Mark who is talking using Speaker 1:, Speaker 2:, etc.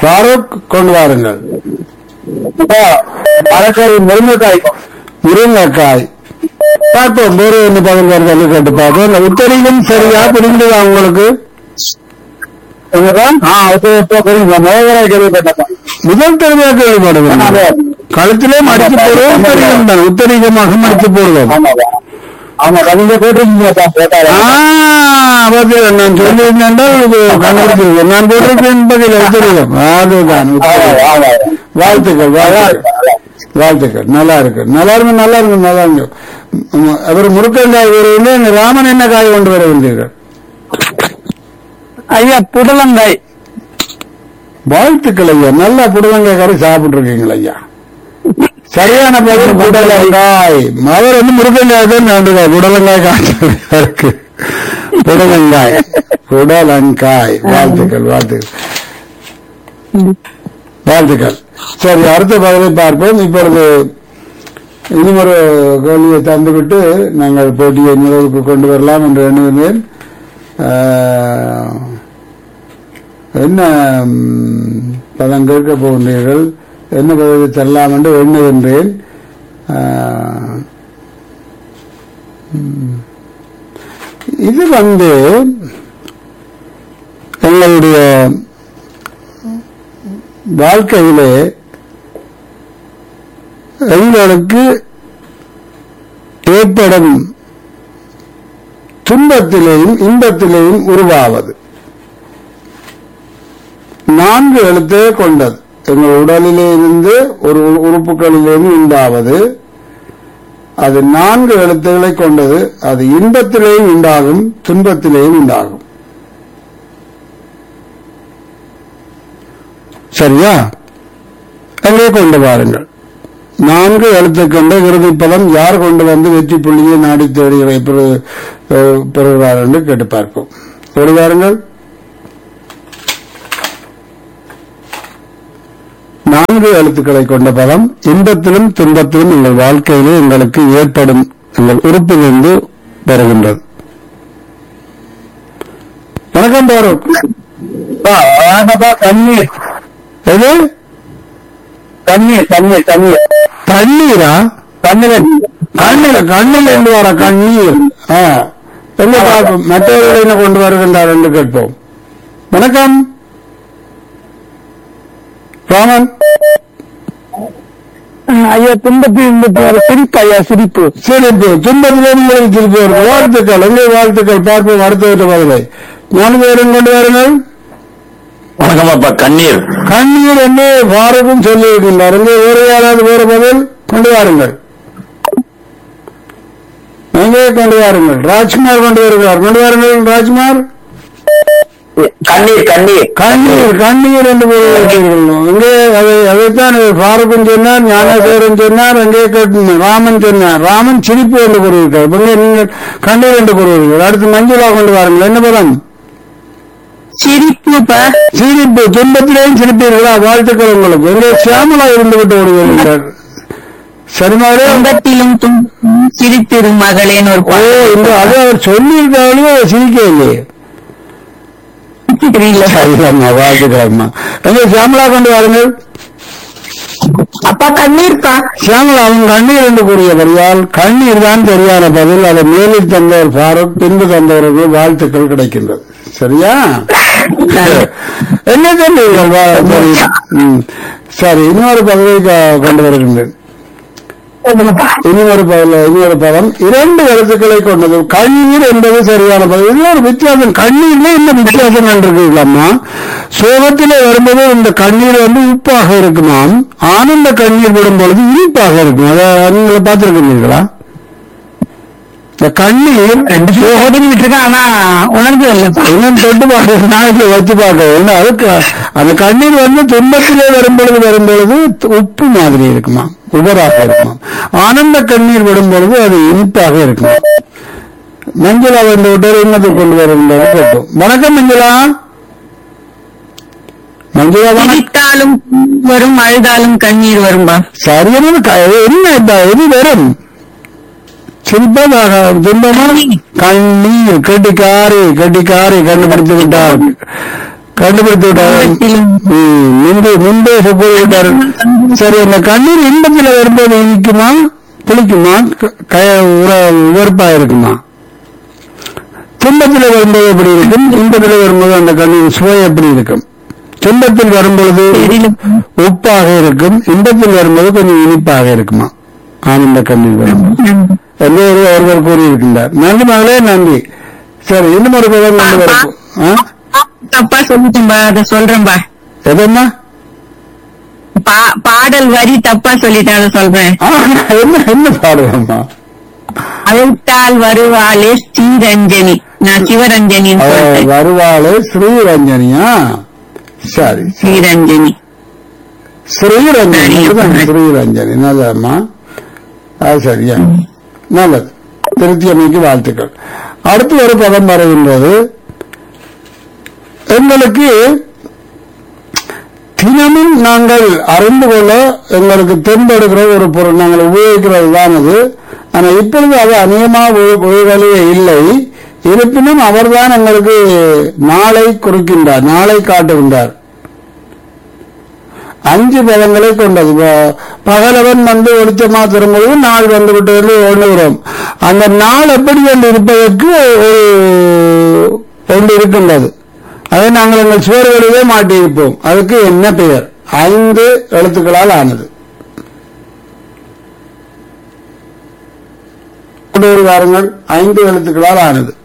Speaker 1: ஃபாரூக் கொண்டு வாருங்கள்
Speaker 2: மரக்கறி முருங்கைக்காய்
Speaker 1: முருங்கைக்காய் பார்ப்போம் வேறு என்ன பதில் வருது கேட்டு பார்ப்போம் இந்த உத்தரவும் சரியா புரிந்ததா உங்களுக்கு
Speaker 2: என்னதான் ஆ அது இப்போ புரியுங்க முதல்வராக கேள்விப்பட்டேன்
Speaker 1: முதல் தடவையாக கேள்விப்படுவேன் கழுத்திலே மடித்து போடுவோம் உத்தரீகம் தான் உத்தரீகமாக மடித்து போடுவோம்
Speaker 2: ஆமாவா ஆமா கவிதை போட்டிருக்கீங்க கேட்டாரா
Speaker 1: ஆ, பதில் நான் சொல்லியிருந்தேன் இது கண்டுபிடிச்சிருக்கேன் நான் போட்டிருக்கேன் பதில் உத்தரீகம் அதுதான் உத்தரீகம்.
Speaker 2: ஆமா
Speaker 1: வாழ்த்துக்கள் வாழ்த்துக்கள் வாழ்த்துக்கள் நல்லா இருக்கு நல்லா இருக்கு நல்லா இருக்கு நல்லா இருக்கு ம், அவர் முருக்கங்காய் வருவதில் ராமன் என்ன காய் கொண்டு வர வந்தீர்கள்
Speaker 2: ஐயா புடலங்காய்
Speaker 1: வாழ்த்துக்கள் ஐயா நல்லா புடலங்காய் கறி சாப்பிட்டு இருக்கீங்களா ஐயா சரியான பதில் புடலங்காய் அவர் வந்து முருகங்காய் தான் வேண்டுகிறார் புடலங்காய் காய்ச்சல் இருக்கு புடலங்காய் புடலங்காய் வாழ்த்துக்கள் வாழ்த்துக்கள் வாழ்த்துக்கள் சரி அடுத்த பதிலை பார்ப்போம் இப்பொழுது இன்னும் ஒரு கேள்வியை தந்துவிட்டு நாங்கள் போட்டியை நிறைவுக்கு கொண்டு வரலாம் என்று எண்ணுகிறேன் ஆஹ், என்ன ம், பதம் கேட்க போகின்றீர்கள் என்ன பதிலை தரலாம் என்று எண்ணுகின்றேன் ஆஹ், ம், இது வந்து எங்களுடைய வாழ்க்கையிலே எங்களுக்கு ஏற்படும் துன்பத்திலேயும் இன்பத்திலேயும் உருவாவது நான்கு எழுத்தே கொண்டது எங்கள் உடலிலே இருந்து ஒரு உ- உறுப்புகளிலிருந்து உண்டாவது அது நான்கு எழுத்துக்களை கொண்டது அது இன்பத்திலேயும் உண்டாகும் துன்பத்திலேயும் உண்டாகும் சரியா அங்கே கொண்டு வாருங்கள் நான்கு எழுத்து கொண்ட இறுதி பதம் யார் கொண்டு வந்து வெற்றி புள்ளியை நாடி தேடி பெறு- அஹ், பெறுகிறார் என்று கேட்டு பார்ப்போம் ஓடி வாருங்கள் நான்கு எழுத்துக்களை கொண்ட பதம் இன்பத்திலும் துன்பத்திலும் எங்கள் வாழ்க்கையிலே எங்களுக்கு ஏற்படும் எங்கள் உறுப்பிலிருந்து பெறுகின்றது வணக்கம் பாரூக்
Speaker 2: தண்ணீர்
Speaker 1: எது
Speaker 2: தண்ணீர் தண்ணீர் தண்ணீர்
Speaker 1: தண்ணீரா
Speaker 2: தண்ணீர்
Speaker 1: கண்ணில் கண்ணில் இருந்து வர கண்ணீர் ஆ. எங்க பார்ப்போம் மற்றவர்களை என்ன கொண்டு வருகின்றார் என்று கேட்போம் வணக்கம் ராமன்
Speaker 2: ஐயா துன்பத்தில் இன்பத்தில் வர சிரிப்பு ஐயா சிரிப்பு
Speaker 1: சிரிப்பு துன்பத்திலே உங்களுக்கு திருப்பி வரும் வாழ்த்துக்கள் எங்கே வாழ்த்துக்கள் பார்ப்போம் அடுத்த பதிலை நாலு பேரும் கொண்டு வாருங்கள்
Speaker 3: வணக்கம் அப்பா கண்ணீர்
Speaker 1: கண்ணீர் என்று பாரதும் சொல்லியிருக்கின்றார் எங்கே வேறு யாராவது வேறு பதில் கொண்டு வாருங்கள் எங்கே கொண்டு வாருங்கள் ராஜ்குமார் கொண்டு வருகிறார் கொண்டு வாருங்கள் ராஜ்குமார்
Speaker 3: கண்ணீர் கண்ணீர்
Speaker 1: கண்ணீர் கண்ணீர் என்று கூறுகிறீர்கள் இங்கே அதை அதைத்தான் பாரதம் சொன்னார் ஞானசேரன் சொன்னார் அங்கே கேட்டு ராமன் சொன்னார் ராமன் சிரிப்பு என்று கூறுகிறார் இங்கே நீங்கள் கண்ணீர் என்று கூறுகிறீர்கள் அடுத்து மஞ்சுளா கொண்டு வாருங்கள் என்ன பதம்
Speaker 2: சிரிப்பு
Speaker 1: சிரிப்பு துன்பத்திலேயும் சிரிப்பீர்களா வாழ்த்துக்கள் உங்களுக்கு எங்கே சியாமலா இருந்து விட்டு ஓடுகிறார் சரிமாரே
Speaker 2: துன்பத்திலும் சிரித்திரும் மகளேன்னு ஒரு
Speaker 1: ஓ இந்த அதை அவர் சொல்லியிருக்காங்களே அதை சிரிக்க இல்லையே
Speaker 2: தெரியல
Speaker 1: சரிதாம்மா வாழ்த்துக்கிறம்மா எங்கே சியாமலா கொண்டு வாருங்கள்
Speaker 2: அப்பா கண்ணீர்ப்பா
Speaker 1: சியாமலா அவன் கண்ணீர் என்று கூறியபடியால் கண்ணீர் தான் சரியான பதில் அதை மேலில் தந்தவர் பாரூக் பின்பு தந்தவருக்கு வாழ்த்துக்கள் கிடைக்கின்றது சரியா என்ன சொன்னீர்கள் வா- சரி. ம். சரி இன்னொரு பதவியை க- கொண்டு வருகின்றேன் இன்னொரு பதம் இன்னொரு பதம் இரண்டு எழுத்துக்களை கொண்டது கண்ணீர் என்பது சரியான பதம் இது ஒரு வித்தியாசம் கண்ணீர்ல என்ன வித்தியாசம் கண்டிருக்கீங்களம்மா சோகத்திலே வரும்போது இந்த கண்ணீர் வந்து உப்பாக இருக்குமாம் ஆனந்த கண்ணீர் விடும் பொழுது இனிப்பாக இருக்கும் அதை நீங்க பார்த்திருக்கிறீங்களா இந்த கண்ணீர்
Speaker 2: ஓடிட்டு இருக்கேன் ஆனா உணர்ந்து இல்லப்பா
Speaker 1: இன்னும் தொட்டு பார்க்க நாளைக்கு வச்சு பார்க்க வேண்டும் அதுக்கு அந்த கண்ணீர் வந்து துன்பத்திலே வரும்பொழுது வரும்பொழுது உப்பு மாதிரி இருக்குமா உபராக இருக்குமா ஆனந்த கண்ணீர் விடும் பொழுது அது இனிப்பாக இருக்குமா மஞ்சளா வந்து விட்டு இன்னது கொண்டு வருகின்றது கேட்டோம் வணக்கம் மஞ்சளா மஞ்சளா வணக்கம்
Speaker 2: சிரித்தாலும் வரும் அழுதாலும் கண்ணீர் வரும்பா
Speaker 1: சரியான க- என்ன இப்ப எது வரும் சிரிப்பதாக துன்பமா கண்ணீர் கெட்டிக்காரி கெட்டிக்காரி கண்டுபிடித்து விட்டார் கண்டுபிடித்து விட்டார்
Speaker 2: இன்பத்திலும்
Speaker 1: ம், முன்பு முன்பே போய்விட்டார் சரி அந்த கண்ணீர் இன்பத்தில் வரும்போது இனிக்குமா புளிக்குமா க- க- உற- வெறுப்பா இருக்குமா துன்பத்தில் வரும்போது எப்படி இருக்கும் இன்பத்தில் வரும்போது அந்த கண்ணீர் சுவை எப்படி இருக்கும் துன்பத்தில் வரும்பொழுது
Speaker 2: தெரியல.
Speaker 1: உப்பாக இருக்கும் இன்பத்தில் வரும்போது கொஞ்சம் இனிப்பாக இருக்குமா ஆனந்த கண்ணீர் வரும் என்று ஒரு ஒருவர் கூறியிருக்கின்றார் நன்றி மகளே நன்றி சரி இன்னும் ஒரு பதம் கொண்டு வரப்போ ஆ?
Speaker 2: தப்பா சொல்லிட்டேன்பா அதை சொல்றேன்பா
Speaker 1: எதம்மா
Speaker 2: பா- பாடல் வரி தப்பா சொல்லிட்டேன் அதை சொல்றேன்
Speaker 1: ஆ, என்ன என்ன பாடுவோம்மா
Speaker 2: அழைத்தால் வருவாளே ஸ்ரீரஞ்சனி நான் சிவரஞ்சனின்னு சொல்றேன்
Speaker 1: வருவாளு ஸ்ரீரஞ்சனியா சரி
Speaker 2: ஸ்ரீரஞ்சனி
Speaker 1: ஸ்ரீரஞ்சனி
Speaker 2: சரி.
Speaker 1: இதுதான் ஸ்ரீரஞ்சனி நல்லதம்மா அது சரியா நல்லது திருத்தியமைக்கு வாழ்த்துக்கள் அடுத்து ஒரு பதம் வருகின்றது எங்களுக்கு தினமும் நாங்கள் அறிந்து கொள்ள எங்களுக்கு தென்படுகிற ஒரு பொருள் நாங்கள் உபயோகிக்கிறது தான் அது ஆனால் இப்பொழுது அது அநேகமாக உபயோகிலே இல்லை இருப்பினும் அவர்தான் எங்களுக்கு நாளை குறிக்கின்றார் நாளை காட்டுகின்றார் அஞ்சு பதங்களை கொண்டது ப- பகலவன் வந்து வெளிச்சமா திரும்புவது நாள் வந்து விட்டது எண்ணுகிறோம் அந்த நாள் எப்படி என்று இருப்பதற்கு ஒரு ஒன்று இருக்கின்றது அதை நாங்கள் எங்கள் சுவர்களிலே மாட்டியிருப்போம் அதுக்கு என்ன பெயர் ஐந்து எழுத்துக்களால் ஆனது கொண்டு வருவாருங்கள் ஐந்து எழுத்துக்களால் ஆனது